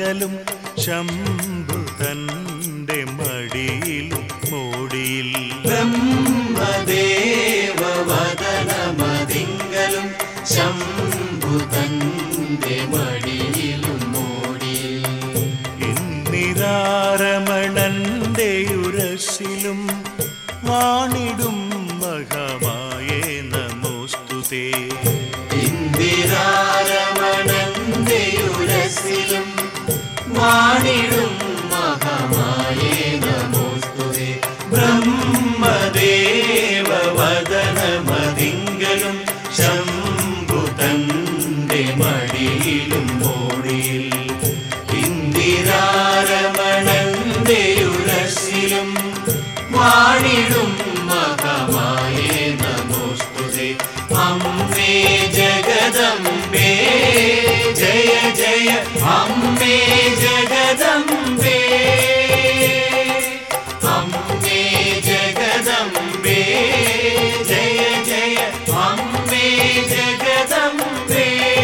മടിയിലും ശംഭു തന്റെ മടിയിലും മോടിയിൽ ബ്രഹ്മദേവവദനമതിങ്കലും ശംഭുതന്റെ മടിയിലും മോടിയിൽ ഇന്ദിരാരമണന്റെ ഉരസിലും വാണിടും മഹമായേ നമോസ്തുതേ ഇന്ദിരാരമണന്റെ ഉരസിലും വാണിടും മഹമായേ നമോസ്തുതേ ബ്രഹ്മദേവവദനമതിങ്കലും ശംഭുതന്റെ മടിയിലും മോടിയിൽ ഇന്ദിരാരമണന്റെ ഉരസിലും വാണിടും മഹമായേ നമോസ്തുതേ അമ്മേ ജഗദംബേ ജയ ജയ അമ്മേ ജഗദംബേ അമ്മേ ജഗദംബേ ജയ ജയ അമ്മേ ജഗദംബേ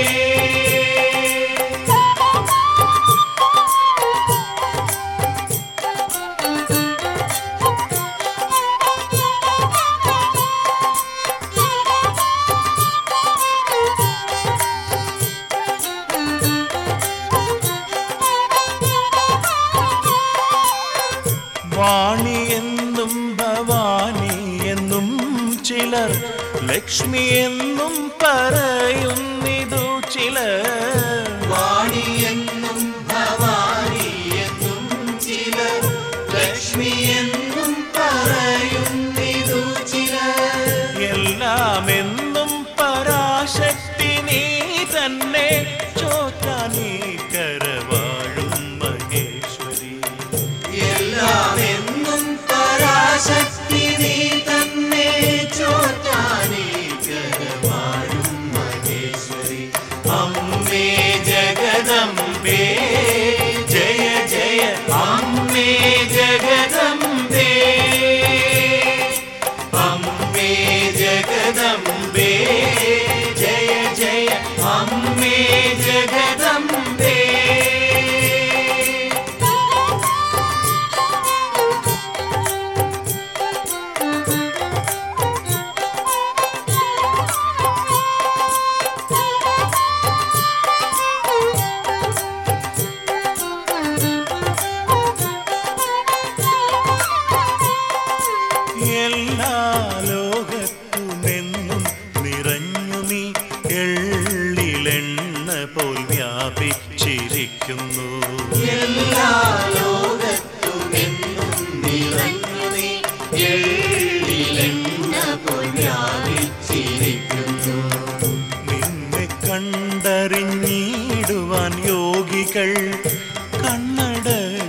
വാണി എന്നും ഭവാനി എന്നും ചിലർ ലക്ഷ്മി എന്നും പറയുന്നിതു ചിലർ വാണിയെന്നും ഭവാനിയെന്നും ചിലർ ലക്ഷ്മി എന്നും പറയുന്നിതു ചിലർ എല്ലാം എന്നും പരാശക്തി നീ തന്നെ ചോറ്റാനീ കരവാഴും മഹേശ്വരി എല്ലാം എന്നും പരാശക്തി നീ തന്നെ ചോറ്റാനീ വാഴും മഹേശ്വരി അമ്മേ ജഗദംബേ ജയ ജയ അമ്മേ ജഗദംബേ അമ്മേ ജഗദംബേ ജയ ജയ അമ്മേ ജഗദംബേ എല്ലാ ലോകത്തുമെന്നും നിറഞ്ഞു നീ എള്ളിലെണ്ണ പോൽ വ്യാപിച്ചിരിക്കുന്നു എല്ലാ ലോകത്തുമെന്നും നിറഞ്ഞു നീ എള്ളിലെണ്ണ പോൽ വ്യാപിച്ചിരിക്കുന്നു നിന്നെ കണ്ടറിഞ്ഞിടുവാൻ യോഗികൾ കണ്ണട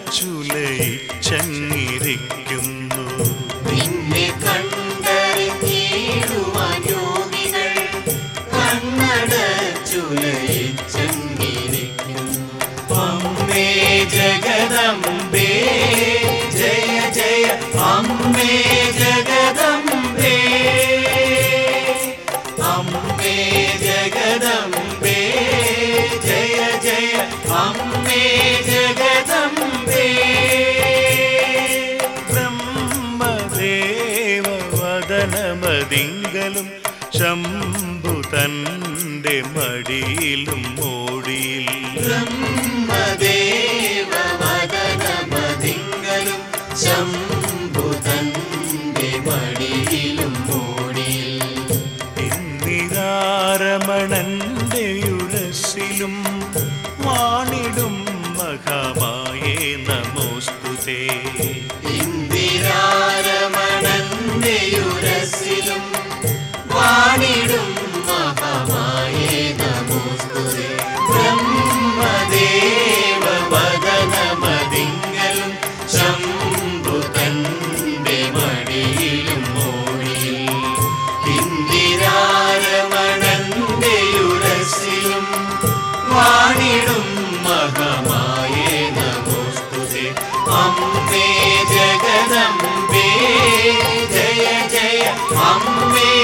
ചുലയിച്ചങ്ങിരിക്കുന്നു നിന്നെ കണ്ടറിഞ്ഞിടുവാൻ യോഗികൾ കണ്ണട ചുലയിച്ചങ്ങിരിക്കുന്നു അമ്മേ ജഗദംബേ ജയ ജയ അമ്മേ ജഗദംബേ അമ്മേ ജഗദംബേ ജയ ജയ അമ്മേ ജഗദംബേ ബ്രഹ്മദേവവദനമതിങ്കലും ശംഭു തന്റെ മടിയിലും മോടിയിൽ ബ്രഹ്മദേവവദനമതിങ്കലും ശംഭുതന്റെ മടിയിലും മോടിയിൽ ഇന്ദിരാരമണന്റെ ഉരസിലും വാണിടും മഹമായേ നമോസ്തുതേ ഇന്ദിരാരമണന്റെ ഉരസിലും വാണിടും മഹമായേ നമോസ്തുതേ ബ്രഹ്മദേവവദനമതിങ്കലും ശംഭുതന്റെ മടിയിലും മോടിയിൽ ഇന്ദിരാരമണന്റെ ഉരസിലും വാണിടും മഹമായേ നമോസ്തുതേ അമ്മേ ജഗദംബേ ജയ ജയ അമ്മേ